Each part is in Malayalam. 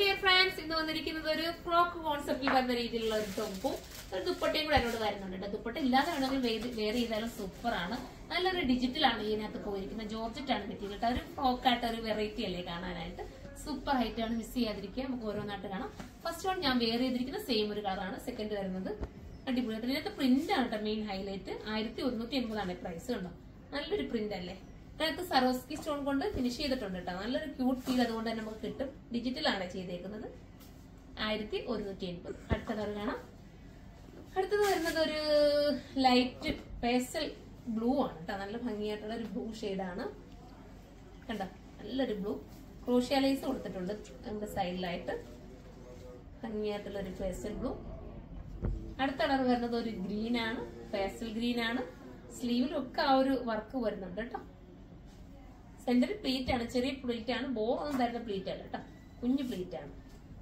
ഡിയർ ഫ്രണ്ട്സ് ഇന്ന് വന്നിരിക്കുന്നത് ഒരു ഫ്രോക്ക് കോൺസെപ്റ്റിൽ വരുന്ന രീതിയിലുള്ള ഒരു ടോപ്പും ഒരു ദുപ്പട്ടയും കൂടെ എന്നോട് വരുന്നുണ്ട് കേട്ടോ. ദുപ്പട്ട ഇല്ലാതെ വേണമെങ്കിൽ വേറെ ചെയ്താലും സൂപ്പർ ആണ് നല്ലൊരു ഡിജിറ്റൽ ആണ് ഇതിനകത്ത് പോയിരിക്കുന്നത് ജോർജറ്റ് ആണ് മെറ്റീരിയൽ കേട്ടോ ഒരു ഫ്രോക്ക് ആയിട്ട് ഒരു വെറൈറ്റി അല്ലേ കാണാനായിട്ട് സൂപ്പർ ഹൈറ്റ് ആണ് മിസ് ചെയ്യാതിരിക്കുക നമുക്ക് ഓരോന്നായിട്ട് കാണാം ഫസ്റ്റ് വൺ ഞാൻ വെയർ ചെയ്തിരിക്കുന്ന സെയിം ഒരു കളറാണ് സെക്കൻഡ് വരുന്നത് അടിപൊളി കേട്ടോ. ഇതിനകത്ത് പ്രിന്റ് ആണ് കേട്ടോ മെയിൻ ഹൈലൈറ്റ് ആയിരത്തി ഒരുന്നൂറ്റി എൺപതാണ് പ്രൈസ് കണ്ടോ നല്ലൊരു പ്രിന്റ് അല്ലേ അതിനകത്ത് സറോസ്കി സ്റ്റോൺ കൊണ്ട് ഫിനിഷ് ചെയ്തിട്ടുണ്ട് കേട്ടോ നല്ലൊരു ക്യൂട്ട് ഫീൽ അതുകൊണ്ട് തന്നെ നമുക്ക് കിട്ടും ഡിജിറ്റൽ ആണ് ചെയ്തേക്കുന്നത് ആയിരത്തി ഒരുന്നൂറ്റി എൺപത് അടുത്ത കളർ കാണാം അടുത്തത് വരുന്നത് ഒരു ലൈറ്റ് പേസൽ ബ്ലൂ ആണ് കേട്ടോ നല്ല ഭംഗിയായിട്ടുള്ള ഒരു ബ്ലൂ ആണ് കണ്ടോ നല്ലൊരു ബ്ലൂ ക്രോഷ്യാലൈസ് കൊടുത്തിട്ടുണ്ട് നമ്മുടെ സൈഡിലായിട്ട് ഭംഗിയായിട്ടുള്ള ഒരു പേസൽ ബ്ലൂ അടുത്ത കളർ വരുന്നത് ഒരു ഗ്രീൻ ആണ് പേസൽ ഗ്രീൻ ആണ് സ്ലീവിലൊക്കെ ആ ഒരു വർക്ക് വരുന്നുണ്ട് കേട്ടോ സെന്ററിൽ പ്ലീറ്റ് ആണ് ചെറിയ പ്ലീറ്റ് ആണ് ബോർ ഒന്നും തരുന്ന പ്ലീറ്റ് അല്ല കേട്ടോ കുഞ്ഞു പ്ലീറ്റ് ആണ്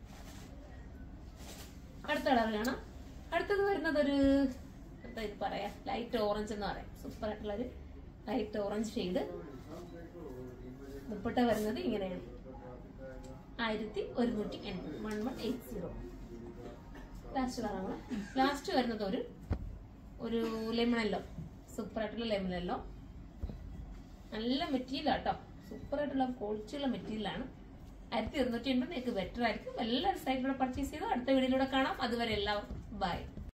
അടുത്ത കളർ കാണാം അടുത്തത് വരുന്നത് ഒരു എന്താ ഇത് പറയാ ലൈറ്റ് ഓറഞ്ച് എന്ന് പറയാം സൂപ്പർ ആയിട്ടുള്ള ഒരു ലൈറ്റ് ഓറഞ്ച് ഷെയ്ഡ് ദുപ്പട്ട വരുന്നത് ഇങ്ങനെയാണ് ആയിരത്തി ഒരുന്നൂറ്റി എൺപത് one one eight zero last കളറാണ് ലാസ്റ്റ് വരുന്നത് ഒരു ഒരു ലെമണല്ലോ സൂപ്പർ ആയിട്ടുള്ള ലെമണല്ലോ നല്ല മെറ്റീരിയൽ കേട്ടോ സൂപ്പർ ആയിട്ടുള്ള ക്വാളിറ്റിയുള്ള മെറ്റീരിയലാണ് ആയിരത്തി ഇരുന്നൂറ്റി എൺപത് നിങ്ങൾക്ക് ബെറ്റർ ആയിരിക്കും എല്ലാവരും സൈറ്റിലൂടെ പർച്ചേസ് ചെയ്തു അടുത്ത വീഡിയോയിലൂടെ കാണാം അതുവരെ എല്ലാവർക്കും ബൈ